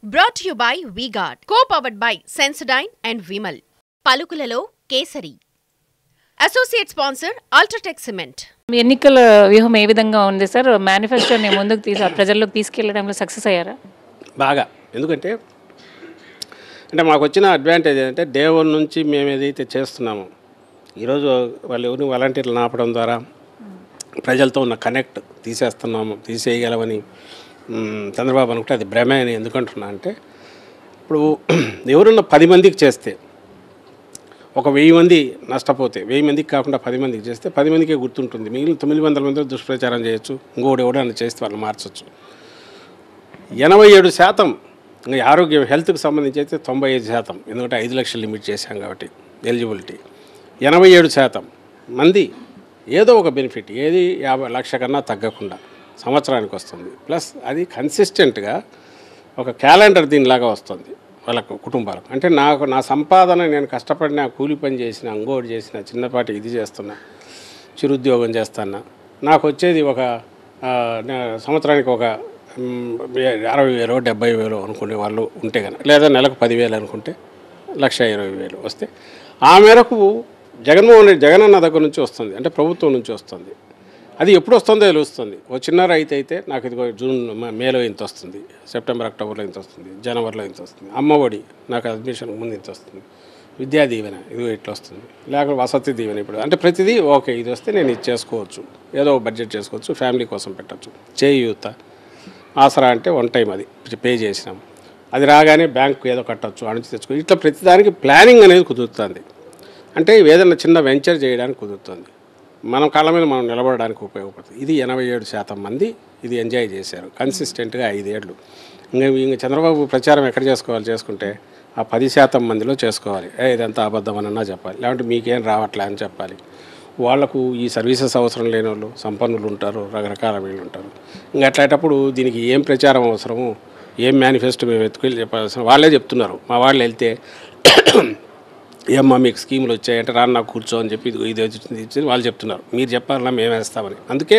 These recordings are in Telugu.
brought you by V-Guard co powered by Sensodyne and Vimal పలుకులలో కేసరి అసోసియేట్ స్పాన్సర్ అల్ట్రాటెక్ సిమెంట్ మీ ఎన్నికల వ్యూహం ఏ విధంగా ఉంది సార్ మేనిఫెస్టోని ముందుకు తీసి ప్రజల్లోకి తీసుకెళ్లడంలో సక్సెస్ అయ్యారా బాగా ఎందుకంటే అంటే మాకు వచ్చిన అడ్వాంటేజ్ ఏంటంటే డే వన్ నుంచి మేము ఏదైతే చేస్తున్నామో ఈరోజు వాళ్ళు ఎవరిని వాలంటీర్లు నాపడం ద్వారా ప్రజలతో ఉన్న కనెక్ట్ తీసేస్తున్నాము తీసేయగలమని మ్, చంద్రబాబు అనుకుంటే అది భ్రమే అని ఎందుకంటున్నా అంటే ఇప్పుడు ఎవరున్న పది మందికి చేస్తే ఒక వెయ్యి మంది నష్టపోతే వెయ్యి మందికి కాకుండా పది మందికి చేస్తే పది మందికే గుర్తుంటుంది మిగిలిన తొమ్మిది వందల మంది దుష్ప్రచారం చేయొచ్చు ఇంకోటి ఎవడో అని చేస్తే వాళ్ళు మార్చొచ్చు ఎనభై ఏడు శాతం ఇంకా ఆరోగ్యం హెల్త్కి సంబంధించి అయితే తొంభై ఐదు శాతం ఎందుకంటే ఐదు లక్షలు లిమిట్ చేశాం కాబట్టి ఎలిజిబిలిటీ ఎనభై ఏడు శాతం మంది ఏదో ఒక బెనిఫిట్ ఏది యాభై లక్ష కన్నా తగ్గకుండా సంవత్సరానికి వస్తుంది ప్లస్ అది కన్సిస్టెంట్గా ఒక క్యాలెండర్ దీనిలాగా వస్తుంది వాళ్ళకు కుటుంబాలకు అంటే నాకు నా సంపాదన నేను కష్టపడిన కూలి పని చేసిన అంగోటి చేసిన చిన్నపాటి ఇది చేస్తున్నా చిరుద్యోగం చేస్తానా నాకు వచ్చేది ఒక ఆ, నే- సంవత్సరానికి ఒక మ్, అరవై వేలు డెబ్బై వేలు అనుకునే వాళ్ళు ఉంటే కనుక లేదా నెలకు పదివేలు అనుకుంటే లక్ష ఇరవై వేలు వస్తే ఆ మేరకు జగన్మోహన్ రెడ్డి జగన్ అన్న దగ్గర నుంచి వస్తుంది అంటే ప్రభుత్వం నుంచి వస్తుంది అది ఎప్పుడు వస్తుందో తెలుస్తుంది ఓ చిన్న రైతు అయితే నాకు ఇదిగో జూన్ మ- మేలో ఇంత వస్తుంది సెప్టెంబర్ అక్టోబర్లో ఇంత వస్తుంది జనవరిలో ఇంత వస్తుంది అమ్మఒడి నాకు అడ్మిషన్ ముందు ఇంత వస్తుంది విద్యా దీవెన ఇది ఇట్లా వస్తుంది లేకపోతే వసతి దీవెన ఇప్పుడు అంటే ప్రతిదీ ఓకే ఇది వస్తే నేను ఇది చేసుకోవచ్చు ఏదో ఒక బడ్జెట్ చేసుకోవచ్చు ఫ్యామిలీ కోసం పెట్టచ్చు చేయూత ఆసరా అంటే వన్ టైం అది పే చేసినాం అది రాగానే బ్యాంకు ఏదో కట్టచ్చు అణిచి తెచ్చుకో ఇట్లా ప్రతిదానికి ప్లానింగ్ అనేది కుదురుతుంది అంటే ఏదైనా చిన్న వెంచర్ చేయడానికి కుదురుతుంది మనం కాళ్ళ మీద మనం నిలబడడానికి ఉపయోగపడుతుంది ఇది ఎనభై ఏడు శాతం మంది ఇది ఎంజాయ్ చేశారు కన్సిస్టెంట్గా ఐదేళ్ళు ఇంకా ఇంక చంద్రబాబు ప్రచారం ఎక్కడ చేసుకోవాలి చేసుకుంటే ఆ పది శాతం మందిలో చేసుకోవాలి ఏ ఇదంతా అబద్ధం అనన్నా చెప్పాలి లేదంటే మీకేం రావట్లే అని చెప్పాలి వాళ్లకు ఈ సర్వీసెస్ అవసరం లేని వాళ్ళు సంపన్నులు ఉంటారు రకరకాల వీళ్ళు ఉంటారు ఇంకా అట్లాంటప్పుడు దీనికి ఏం ప్రచారం అవసరము ఏం మేనిఫెస్టో మేము ఎత్తుకెళ్ళి చెప్పాల్సిన వాళ్ళే చెప్తున్నారు మా వాళ్ళు వెళ్తే ఏమ్మా మీకు స్కీములు వచ్చాయంటే రాను నాకు కూర్చో అని చెప్పి ఇదిగో ఇది వచ్చింది ఇది వచ్చింది వాళ్ళు చెప్తున్నారు మీరు చెప్పాలన్నా మేము వేస్తామని అందుకే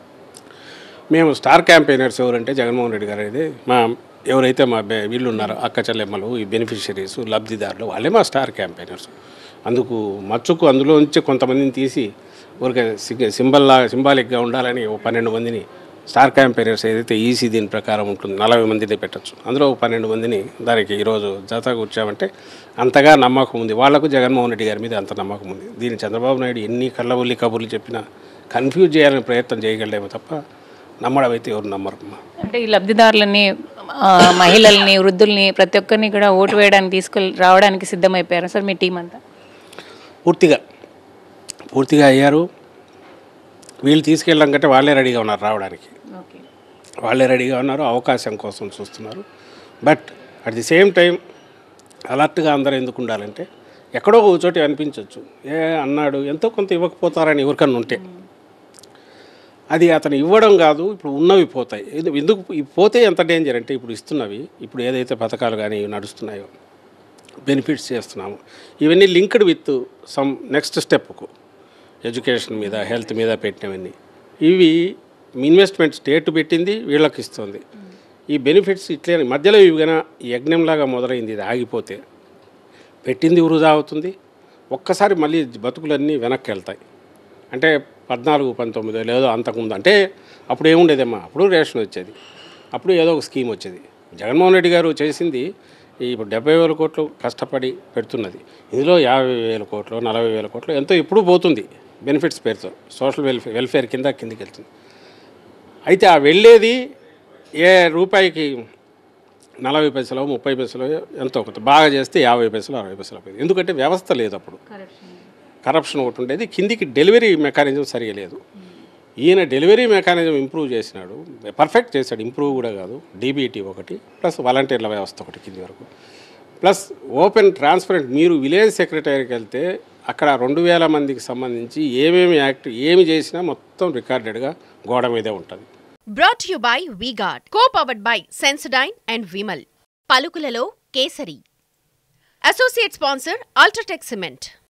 మేము స్టార్ క్యాంపెయినర్స్ ఎవరంటే జగన్మోహన్ రెడ్డి గారు అనేది మా ఎవరైతే మా బె- వీళ్ళు ఉన్నారో అక్క చెల్లెమ్మలు ఈ బెనిఫిషరీస్ లబ్ధిదారులు వాళ్ళే మా స్టార్ క్యాంపెయినర్స్ అందుకు మచ్చుకు అందులో నుంచి కొంతమందిని తీసి ఊరికే సింబల్లా సింబాలిక్గా ఉండాలని ఓ పన్నెండు మందిని స్టార్ క్యాంపెయినర్స్ ఏదైతే ఈసీ దీని ప్రకారం ఉంటుంది నలభై మందిని పెట్టచ్చు అందులో ఒక పన్నెండు మందిని దానికి ఈరోజు జత కూర్చామంటే అంతగా నమ్మకం ఉంది వాళ్లకు జగన్మోహన్ రెడ్డి గారి మీద అంత నమ్మకం ఉంది దీన్ని చంద్రబాబు నాయుడు ఎన్ని కళ్ళబుల్లి కబుర్లు చెప్పినా కన్ఫ్యూజ్ చేయాలని ప్రయత్నం చేయగలడేమో తప్ప నమ్మడం అయితే ఎవరు నమ్మరు అంటే ఈ లబ్ధిదారులని ఆ, మహిళల్ని వృద్ధుల్ని ప్రతి ఒక్కరిని కూడా ఓటు వేయడానికి తీసుకెళ్ళి రావడానికి సిద్ధమైపోయారు సార్ మీ టీం అంతా పూర్తిగా పూర్తిగా అయ్యారు వీళ్ళు తీసుకెళ్ళడం కంటే వాళ్ళే రెడీగా ఉన్నారు రావడానికి ఓకే వాళ్ళే రెడీగా ఉన్నారు అవకాశం కోసం చూస్తున్నారు but at the same time అలర్ట్గా అందరూ ఎందుకు ఉండాలంటే ఎక్కడో ఒక చోట అనిపించవచ్చు ఏ అన్నాడు ఎంతో కొంత ఇవ్వకపోతారని ఎవరికన్నా ఉంటే అది అతను ఇవ్వడం కాదు ఇప్పుడు ఉన్నవి పోతాయి ఎందు- ఎందుకు ఇవి పోతే ఎంత డేంజర్ అంటే ఇప్పుడు ఇస్తున్నవి ఇప్పుడు ఏదైతే పథకాలు కానీ ఇవి నడుస్తున్నాయో బెనిఫిట్స్ చేస్తున్నాము ఇవన్నీ లింక్డ్ విత్ సమ్ నెక్స్ట్ స్టెప్కు ఎడ్యుకేషన్ మీద హెల్త్ మీద పెట్టినవన్నీ ఇవి ఇన్వెస్ట్మెంట్ స్టేట్ పెట్టింది వీళ్ళకి ఇస్తుంది ఈ బెనిఫిట్స్ ఇట్లే మధ్యలో ఇవి కన్నా యజ్ఞంలాగా మొదలైంది ఇది ఆగిపోతే పెట్టింది వృధా అవుతుంది ఒక్కసారి మళ్ళీ బతుకులన్నీ వెనక్కి వెళ్తాయి అంటే పద్నాలుగు పంతొమ్మిది లేదో అంతకుముందు అంటే అప్పుడు ఏముండేదమ్మా అప్పుడు రేషన్ వచ్చేది అప్పుడు ఏదో ఒక స్కీమ్ వచ్చేది జగన్మోహన్ రెడ్డి గారు చేసింది ఈ ఇప్పుడు డెబ్బై వేల కోట్లు కష్టపడి పెడుతున్నది ఇందులో యాభై వేల కోట్లు నలభై వేల కోట్లు ఎంతో ఇప్పుడు పోతుంది బెనిఫిట్స్ పేరుతో సోషల్ వెల్ఫేర్ వెల్ఫేర్ కింద కిందికి వెళ్తుంది అయితే ఆ వెళ్ళేది ఏ రూపాయికి నలభై పైసలు ముప్పై పైసలు ఎంతో కొంత బాగా చేస్తే యాభై పైసలు అరవై పైసలు పోయింది ఎందుకంటే వ్యవస్థ లేదు అప్పుడు కరప్షన్ ఒకటి ఉండేది కిందికి డెలివరీ మెకానిజం సరిగా లేదు ఈయన డెలివరీ మెకానిజం ఇంప్రూవ్ చేసినాడు పర్ఫెక్ట్ చేశాడు ఇంప్రూవ్ కూడా కాదు డీబీటీ ఒకటి ప్లస్ వాలంటీర్ల వ్యవస్థ ఒకటి కింది వరకు ప్లస్ ఓపెన్ ట్రాన్స్పరెంట్ మీరు విలేజ్ సెక్రటరీకి వెళ్తే అక్కడ రెండు వేల మందికి సంబంధించి ఏమేమి యాక్ట్ ఏమి చేసినా మొత్తం రికార్డెడ్గా గోడ మీదే ఉంటుంది brought you by V-Guard co powered by Sensodyne and Vimal పలుకులలో కేసరి అసోసియేట్ స్పాన్సర్ అల్ట్రాటెక్ సిమెంట్